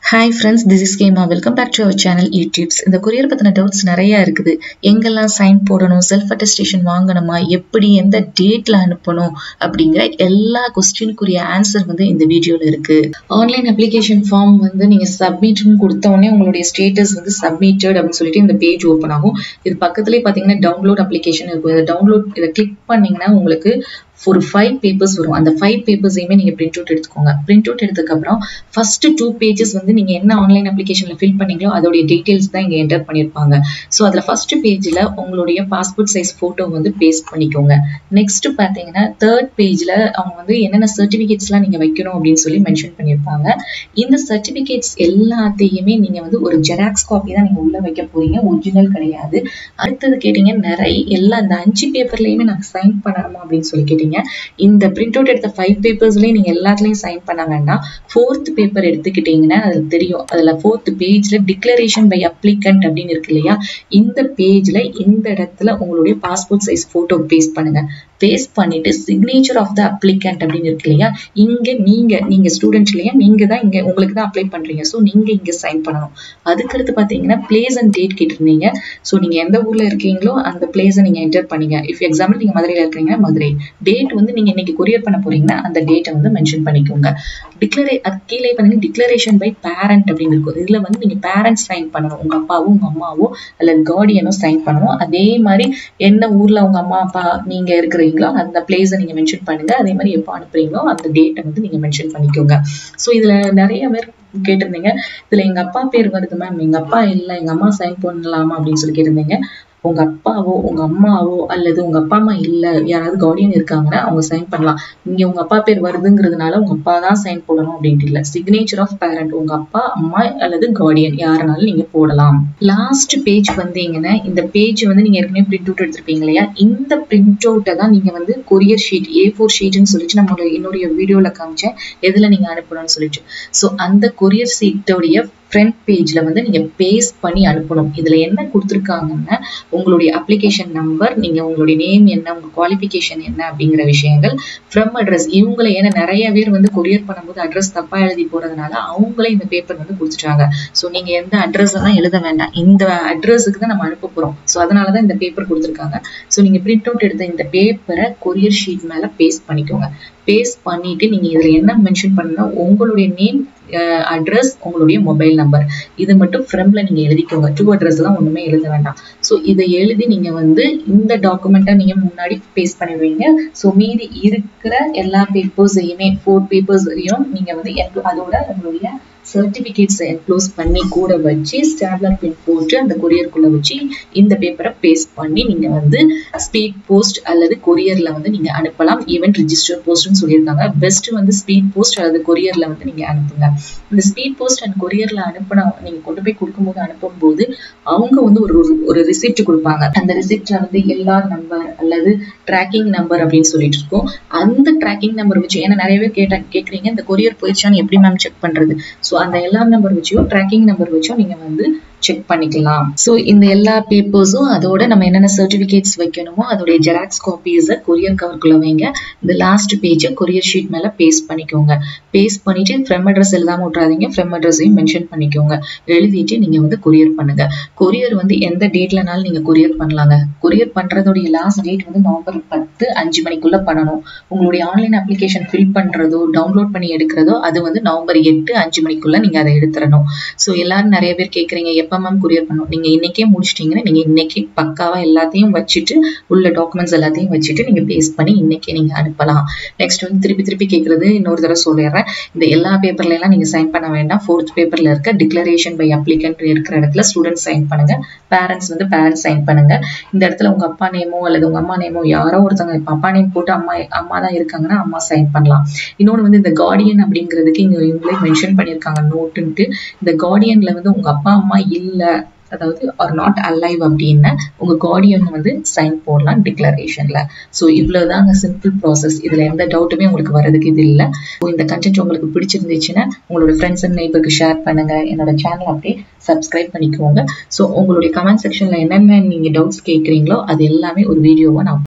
hi friends this is கேமா welcome back to our channel YouTubes இந்த courier பற்றின doubts நிறைய இருக்குது எங்கெல்லாம் சைன் போடணும் செல்ஃப் அட்டஸ்டேஷன் வாங்கணுமா எப்படி எந்த டேட்டில் அனுப்பணும் அப்படிங்கிற எல்லா கொஸ்டினுக்குரிய ஆன்சர் வந்து இந்த வீடியோவில் இருக்குது ஆன்லைன் அப்ளிகேஷன் ஃபார்ம் வந்து நீங்கள் சப்மிட்னு கொடுத்த உடனே உங்களுடைய ஸ்டேட்டஸ் வந்து சப்மிட்டட் அப்படின்னு சொல்லிட்டு இந்த பேஜ் ஓப்பன் ஆகும் இது பக்கத்துலேயே பார்த்தீங்கன்னா டவுன்லோட் அப்ளிகேஷன் இருக்கும் இதை டவுன்லோட் இதை கிளிக் பண்ணிங்கன்னா உங்களுக்கு ஒரு ஃபைவ் பேப்பர்ஸ் வரும் அந்த ஃபைவ் பேப்பர்ஸையுமே நீங்கள் பிரிண்ட் அவுட் எடுத்துக்கோங்க பிரிண்ட் அவுட் எடுத்ததுக்கப்புறம் ஃபர்ஸ்ட் டூ பேஜஸ் வந்து நீங்கள் என்ன ஆன்லைன் அப்ளிகேஷனில் ஃபில் பண்ணீங்களோ அதோடைய டீட்டெயில்ஸ் தான் இங்கே என்டர் பண்ணியிருப்பாங்க ஸோ அதில் ஃபர்ஸ்ட் பேஜில் உங்களுடைய பாஸ்போர்ட் சைஸ் ஃபோட்டோ வந்து பேஸ்ட் பண்ணிக்கோங்க நெக்ஸ்ட் பார்த்தீங்கன்னா தேர்ட் பேஜில் அவங்க வந்து என்னென்ன சர்டிஃபிகேட்ஸ்லாம் நீங்கள் வைக்கணும் அப்படின்னு சொல்லி மென்ஷன் பண்ணியிருப்பாங்க இந்த சர்டிஃபிகேட்ஸ் எல்லாத்தையுமே நீங்கள் வந்து ஒரு ஜெராக்ஸ் காப்பி தான் நீங்கள் உள்ளே வைக்க போறீங்க ஒரிஜினல் கிடையாது அடுத்தது கேட்டீங்க நிறைய எல்லா இந்த அஞ்சு பேப்பர்லையுமே நான் சைன் பண்ணணுமா அப்படின்னு சொல்லி கேட்டீங்க இந்த பிரிண்ட் அவுட் எடுத்த ஃபைவ் பேப்பர்ஸ்லயும் நீங்க எல்லாத்துலயும் சைன் பண்ண வேண்டாம் ஃபோர்த் பேப்பர் எடுத்துக்கிட்டீங்கன்னா அது தெரியும் அதுல ஃபோர்த் பேஜ்ல டிக்ளரேஷன் பை அப்ளிகண்ட் அப்படின்னு இருக்கு இல்லையா இந்த பேஜ்ல இந்த இடத்துல உங்களுடைய பாஸ்போர்ட் சைஸ் போட்டோ பேஸ்ட் பண்ணுங்க பேஸ்ட் பண்ணிட்டு சிக்னேச்சர் ஆஃப் த அப்ளிகண்ட் அப்படின்னு இருக்கு இல்லையா இங்க நீங்க நீங்க ஸ்டூடெண்ட் இல்லையா நீங்க தான் இங்க உங்களுக்கு தான் அப்ளை பண்றீங்க ஸோ நீங்க இங்க சைன் பண்ணணும் அதுக்கடுத்து பாத்தீங்கன்னா பிளேஸ் அண்ட் டேட் கேட்டிருந்தீங்க ஸோ நீங்க எந்த ஊர்ல இருக்கீங்களோ அந்த பிளேஸை நீங்க என்டர் பண்ணீங்க இஃப் எக்ஸாம்பிள் நீங்க மதுரையில இருக்கீங்கன்னா மதுரை டேட் வந்து நீங்க இன்னைக்கு கொரியர் பண்ண போறீங்கன்னா அந்த டேட்டை வந்து மென்ஷன் பண்ணிக்கோங்க டிக்ளரே அது கீழே பாத்தீங்கன்னா டிக்ளரேஷன் பை பேரண்ட் அப்படின்னு இருக்கும் இதுல வந்து நீங்க பேரண்ட்ஸ் சைன் பண்ணணும் உங்க அப்பாவோ உங்க அம்மாவோ அல்லது கார்டியனோ சைன் பண்ணணும் அதே மாதிரி என்ன ஊர்ல உங்க அம்மா அப்பா நீங்க இருக்கிறீங்களோ அந்த பிளேஸை நீங்க மென்ஷன் பண்ணுங்க அதே மாதிரி எப்போ அனுப்புறீங்களோ அந்த டேட்டை வந்து நீங்க மென்ஷன் பண்ணிக்கோங்க ஸோ இதுல நிறைய பேர் கேட்டிருந்தீங்க இதுல எங்க அப்பா பேர் வருது மேம் எங்க அப்பா இல்ல எங்க அம்மா சைன் பண்ணலாமா அப்படின்னு சொல்லி கேட்டிருந்தீங்க உங்க அப்பாவோ உங்க அம்மாவோ அல்லது உங்க அப்பா அம்மா இல்ல யாராவது கார்டியன் இருக்காங்கன்னா அவங்க சைன் பண்ணலாம் இங்க உங்க அப்பா பேர் வருதுங்கிறதுனால உங்க அப்பா தான் சைன் போடணும் அப்படின்ட்டு இல்ல சிக்னேச்சர் ஆஃப் பேரண்ட் உங்க அப்பா அம்மா அல்லது கார்டியன் யாருனாலும் நீங்க போடலாம் லாஸ்ட் பேஜ் வந்தீங்கன்னா இந்த பேஜ் வந்து நீங்க ஏற்கனவே பிரிண்ட் அவுட் எடுத்திருப்பீங்க இல்லையா இந்த பிரிண்ட் அவுட்டை தான் நீங்க வந்து கொரியர் ஷீட் ஏ ஃபோர் ஷீட்னு சொல்லிட்டு நம்மளோட என்னுடைய வீடியோல காமிச்சேன் எதுல நீங்க அனுப்பணும்னு சொல்லிட்டு ஸோ அந்த கொரியர் ஷீட்டோடைய ஃப்ரண்ட் பேஜ்ல வந்து நீங்க பேஸ்ட் பண்ணி அனுப்பணும் இதுல என்ன கொடுத்துருக்காங்கன்னா உங்களுடைய அப்ளிகேஷன் நம்பர் நீங்க உங்களுடைய நேம் என்ன உங்க குவாலிஃபிகேஷன் என்ன அப்படிங்கிற விஷயங்கள் ஃப்ரம் அட்ரஸ் இவங்களை ஏன்னா நிறைய பேர் வந்து கொரியர் பண்ணும்போது அட்ரஸ் தப்பா எழுதி போறதுனால அவங்களே இந்த பேப்பர் வந்து கொடுத்துட்டாங்க ஸோ நீங்க எந்த அட்ரஸ் எல்லாம் எழுத வேண்டாம் இந்த அட்ரஸுக்கு தான் நம்ம அனுப்ப போறோம் ஸோ அதனாலதான் இந்த பேப்பர் கொடுத்துருக்காங்க ஸோ நீங்க பிரிண்ட் அவுட் எடுத்த இந்த பேப்பரை கொரியர் ஷீட் மேல பேஸ்ட் பண்ணிக்கோங்க பேஸ்ட் பண்ணிட்டு நீங்க இதுல என்ன மென்ஷன் பண்ணணும் உங்களுடைய நேம் அட்ரஸ் உங்களுடைய மொபைல் நம்பர் இது மட்டும் ஃப்ரம்ல நீங்க எழுதிக்கோங்க டூ அட்ரஸ் எல்லாம் ஒண்ணுமே எழுத வேண்டாம் ஸோ இதை எழுதி நீங்க வந்து இந்த டாக்குமெண்ட்டை நீங்க முன்னாடி பேஸ்ட் பண்ணிடுவீங்க ஸோ மீதி இருக்கிற எல்லா பேப்பர்ஸையுமே ஃபோர் பேப்பர்ஸையும் நீங்க வந்து அதோட உங்களுடைய சர்டிபிகேட்ஸை என்க்ளோஸ் பண்ணி கூட வச்சு ஸ்டாப்லர் பின் போட்டு அந்த கொரியருக்குள்ள வச்சு இந்த பேப்பரை பேஸ்ட் பண்ணி நீங்க வந்து ஸ்பீட் போஸ்ட் அல்லது கொரியர்ல வந்து நீங்க அனுப்பலாம் ஈவன் ரிஜிஸ்டர் போஸ்ட்னு சொல்லியிருக்காங்க பெஸ்ட் வந்து ஸ்பீட் போஸ்ட் அல்லது கொரியர்ல வந்து நீங்க அனுப்புங்க இந்த ஸ்பீட் போஸ்ட் அண்ட் கொரியர்ல அனுப்பின நீங்க கொண்டு போய் கொடுக்கும்போது அனுப்பும்போது அவங்க வந்து ஒரு ஒரு ரிசிப்ட் கொடுப்பாங்க அந்த ரிசிப்ட்ல வந்து எல்லா நம்பர் அல்லது ட்ராக்கிங் நம்பர் அப்படின்னு சொல்லிட்டு இருக்கோம் அந்த ட்ராக்கிங் நம்பர் வச்சு ஏன்னா நிறைய பேர் கேட்ட கேட்குறீங்க இந்த கொரியர் போயிடுச்சான்னு எப்படி மேம் செக் பண்றது ஸோ அந்த எல்லா நம்பர் வச்சோ ட்ராக்கிங் நம்பர் வச்சோ நீங்க வந்து செக் பண்ணிக்கலாம் ஸோ இந்த எல்லா பேப்பர்ஸும் அதோட நம்ம என்னென்ன சர்டிஃபிகேட்ஸ் வைக்கணுமோ அதோடைய ஜெராக்ஸ் காப்பீஸை கொரியர் கவருக்குள்ள வைங்க இந்த லாஸ்ட் பேஜை கொரியர் ஷீட் மேல பேஸ்ட் பண்ணிக்கோங்க பேஸ்ட் பண்ணிட்டு ஃப்ரெம் அட்ரஸ் எழுதாம விட்றாதீங்க ஃப்ரெம் அட்ரஸையும் மென்ஷன் பண்ணிக்கோங்க எழுதிட்டு நீங்க வந்து கொரியர் பண்ணுங்க கொரியர் வந்து எந்த டேட்லனாலும் நீங்க கொரியர் பண்ணலாங்க கொரியர் பண்றதோடைய லாஸ்ட் டேட் வந்து நவம்பர் பத்து அஞ்சு மணிக்குள்ள பண்ணணும் உங்களுடைய ஆன்லைன் அப்ளிகேஷன் ஃபில் பண்றதோ டவுன்லோட் பண்ணி எடுக்கிறதோ அது வந்து நவம்பர் எட்டு அஞ்சு மணிக்குள்ள நீங்க அதை எடுத்துடணும் ஸோ எல்லாரும் நிறைய பேர் கேட்குறீங்க எப்போ மேம் கொரியர் பண்ணும் நீங்க இன்னைக்கே முடிச்சிட்டீங்கன்னா நீங்க இன்னைக்கு பக்காவா எல்லாத்தையும் வச்சுட்டு உள்ள டாக்குமெண்ட்ஸ் எல்லாத்தையும் வச்சுட்டு நீங்க பேஸ்ட் பண்ணி இன்னைக்கே நீங்க அனுப்பலாம் நெக்ஸ்ட் வந்து திருப்பி திருப்பி கேட்கறது இன்னொரு தடவை சொல்லிடுறேன் இந்த எல்லா பேப்பர்ல எல்லாம் நீங்க சைன் பண்ண வேண்டாம் ஃபோர்த் பேப்பர்ல இருக்க டிக்ளரேஷன் பை அப்ளிகன்ட் இருக்கிற இடத்துல ஸ்டூடெண்ட் சைன் பண்ணுங்க பேரண்ட்ஸ் வந்து பேரண்ட்ஸ் சைன் பண்ணுங்க இந்த இடத்துல உங்க அப்பா நேமோ அல்லது உங்க அம்மா நேமோ யாரோ ஒருத்தவங்க இப்ப அப்பா நேம் போட்டு அம்மா அம்மா தான் இருக்காங்கன்னா அம்மா சைன் பண்ணலாம் இன்னொன்று வந்து இந்த கார்டியன் அப்படிங்கிறதுக்கு இங்க இவங்களே மென்ஷன் பண்ணியிருக்காங்க நோட்டுன்ட்டு இந்த கார்டியன்ல வந்து உங்க அப்பா அம்மா இல்ல அதாவது ஆர் நாட் அலைவ் அப்படின்னா உங்க கார்டியன் வந்து சைன் போடலாம் டிக்ளரேஷன்ல ஸோ இவ்வளவுதாங்க சிம்பிள் ப்ராசஸ் இதுல எந்த டவுட்டுமே உங்களுக்கு வர்றதுக்கு இது இல்லை ஸோ இந்த கண்டென்ட் உங்களுக்கு பிடிச்சிருந்துச்சுன்னா உங்களோட ஃப்ரெண்ட்ஸ் அண்ட் நெய்பருக்கு ஷேர் பண்ணுங்க என்னோட சேனல் அப்படியே சப்ஸ்கிரைப் பண்ணிக்கோங்க ஸோ உங்களுடைய கமெண்ட் செக்ஷன்ல என்னென்ன நீங்க டவுட்ஸ் கேட்குறீங்களோ அது எல்லாமே ஒரு வீடியோவை நான்